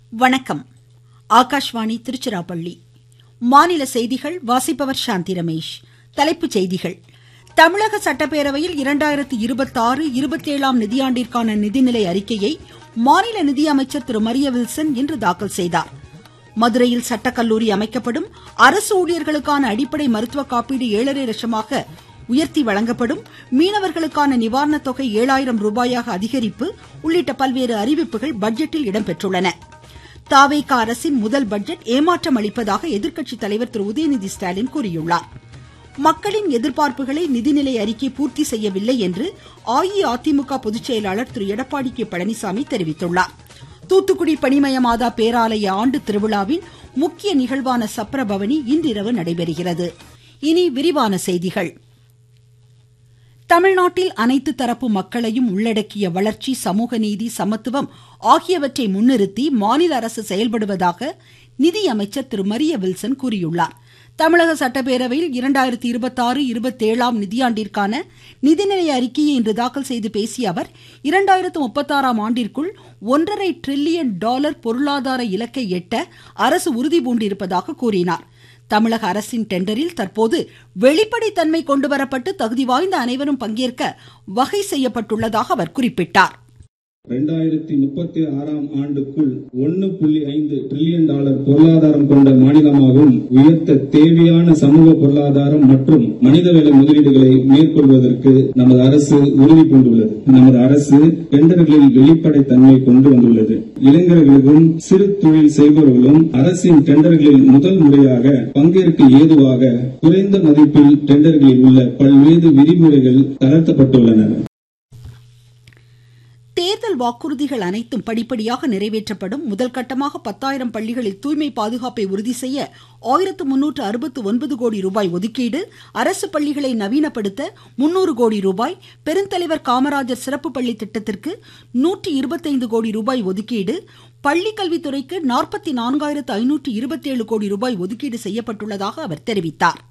வணக்கம் ஆகாஷ்வாணி திருச்சிராப்பள்ளி மாநில செய்திகள் வாசிப்பவர் சாந்தி ரமேஷ் தலைப்புச் செய்திகள் தமிழக சட்டப்பேரவையில் இரண்டாயிரத்து இருபத்தாறு இருபத்தேழாம் நிதியாண்டிற்கான நிதிநிலை அறிக்கையை மாநில நிதியமைச்சர் திரு மரிய வில்சன் இன்று தாக்கல் செய்தார் மதுரையில் சட்டக்கல்லூரி அமைக்கப்படும் அரசு ஊழியர்களுக்கான அடிப்படை மருத்துவ காப்பீடு ஏழரை லட்சமாக உயர்த்தி வழங்கப்படும் மீனவர்களுக்கான நிவாரணத் தொகை ஏழாயிரம் ரூபாயாக அதிகரிப்பு உள்ளிட்ட பல்வேறு அறிவிப்புகள் பட்ஜெட்டில் இடம்பெற்றுள்ளன தாவேக அரசின் முதல் பட்ஜெட் ஏமாற்றம் அளிப்பதாக எதிர்க்கட்சித் தலைவர் திரு உதயநிதி ஸ்டாலின் கூறியுள்ளார் மக்களின் எதிர்பார்ப்புகளை நிதிநிலை அறிக்கை பூர்த்தி செய்யவில்லை என்று அஇஅதிமுக பொதுச் செயலாளர் திரு எடப்பாடி கே பழனிசாமி தெரிவித்துள்ளார் தூத்துக்குடி பனிமயமாதா பேராலய ஆண்டு திருவிழாவின் முக்கிய நிகழ்வான சப்பரபவனி இன்றிரவு நடைபெறுகிறது இனி விரிவான செய்திகள் தமிழ்நாட்டில் அனைத்து தரப்பு மக்களையும் உள்ளடக்கிய வளர்ச்சி சமூக நீதி சமத்துவம் ஆகியவற்றை முன்னிறுத்தி மாநில அரசு செயல்படுவதாக நிதியமைச்சர் திரு மரிய வில்சன் கூறியுள்ளார் தமிழக சட்டப்பேரவையில் இரண்டாயிரத்தி இருபத்தாறு இருபத்தேழாம் நிதியாண்டிற்கான நிதிநிலை அறிக்கையை இன்று தாக்கல் செய்து பேசிய அவர் இரண்டாயிரத்து முப்பத்தாறாம் ஆண்டிற்குள் ஒன்றரை டிரில்லியன் டாலர் பொருளாதார இலக்கை எட்ட அரசு உறுதிபூண்டிருப்பதாக கூறினார் தமிழக அரசின் டெண்டரில் தற்போது வெளிப்படைத்தன்மை கொண்டுவரப்பட்டு தகுதி வாய்ந்த அனைவரும் பங்கேற்க வகை செய்யப்பட்டுள்ளதாக அவர் குறிப்பிட்டார் ரெண்டாயிரத்தி முப்பத்தி ஆறாம் ஆண்டுக்குள் ஒன்னு புள்ளி ஐந்து டிரில்லியன் டாலர் பொருளாதாரம் கொண்ட மாநிலமாகவும் உயர்த்த தேவையான சமூக பொருளாதாரம் மற்றும் மனிதவள முதலீடுகளை மேற்கொள்வதற்கு நமது அரசு உறுதி பூண்டுள்ளது நமது அரசு டெண்டர்களில் வெளிப்படைத்தன்மை கொண்டு வந்துள்ளது இளைஞர்களுக்கும் சிறு தொழில் செய்பவர்களும் அரசின் டெண்டர்களில் முதல் முறையாக பங்கேற்க ஏதுவாக குறைந்த மதிப்பில் டெண்டர்களில் உள்ள பல்வேறு விதிமுறைகள் தளர்த்தப்பட்டுள்ளன தேர்தல் வாக்குறுதிகள் அனைத்தும் படிப்படியாக நிறைவேற்றப்படும் முதல் கட்டமாக பத்தாயிரம் பள்ளிகளில் தூய்மை பாதுகாப்பை உறுதி செய்ய ஆயிரத்து முன்னூற்று அறுபத்து ஒன்பது கோடி ரூபாய் ஒதுக்கீடு அரசு பள்ளிகளை நவீனப்படுத்த முன்னூறு கோடி ரூபாய் பெருந்தலைவர் காமராஜர் சிறப்பு பள்ளி திட்டத்திற்கு நூற்றி இருபத்தைந்து கோடி ரூபாய் ஒதுக்கீடு பள்ளிக்கல்வித்துறைக்கு நாற்பத்தி நான்காயிரத்து ஐநூற்று இருபத்தேழு கோடி ரூபாய் ஒதுக்கீடு செய்யப்பட்டுள்ளதாக அவர் தெரிவித்தார்